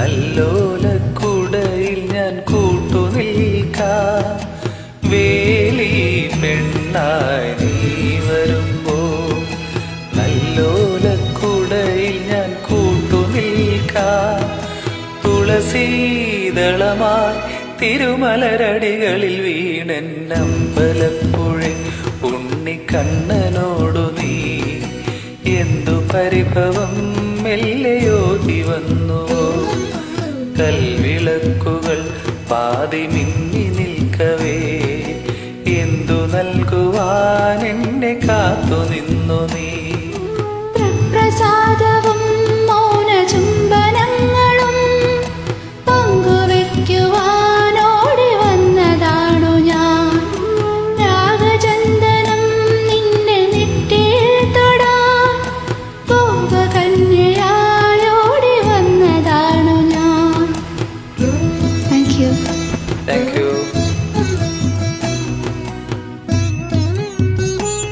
നല്ലോലക്കുടയിൽ ഞാൻ കൂട്ടു നിൽക്കാം വേലി പെണ്ണായി നീ വരുമ്പോ നല്ലോലക്കുടയിൽ ഞാൻ കൂട്ടു നിൽക്കാം തുളസീതളമായി തിരുമലരടികളിൽ വീണന്നമ്പലപ്പുഴ ഉണ്ണിക്കണ്ണനോടു നീ എന്തു പരിഭവം മെല്ലയോതി വന്നുവോ കൽവിളക്കുകൾ പാതി മിന്നി നിൽക്കവേ എന്തു നൽകുവാൻ എന്നെ കാത്തു നിന്നു നീ പ്രസാദവും മൗനചുംബനങ്ങളും പങ്കുവെക്കുവാനോടി വന്നതാണു ഞാൻ രാഗചന്ദനം നിന്നെ നെറ്റിയിൽ തൊടാൻ പൂവകന്യയായോടി വന്നതാണു ഞാൻ thank you thank you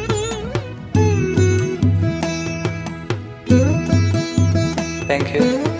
thank U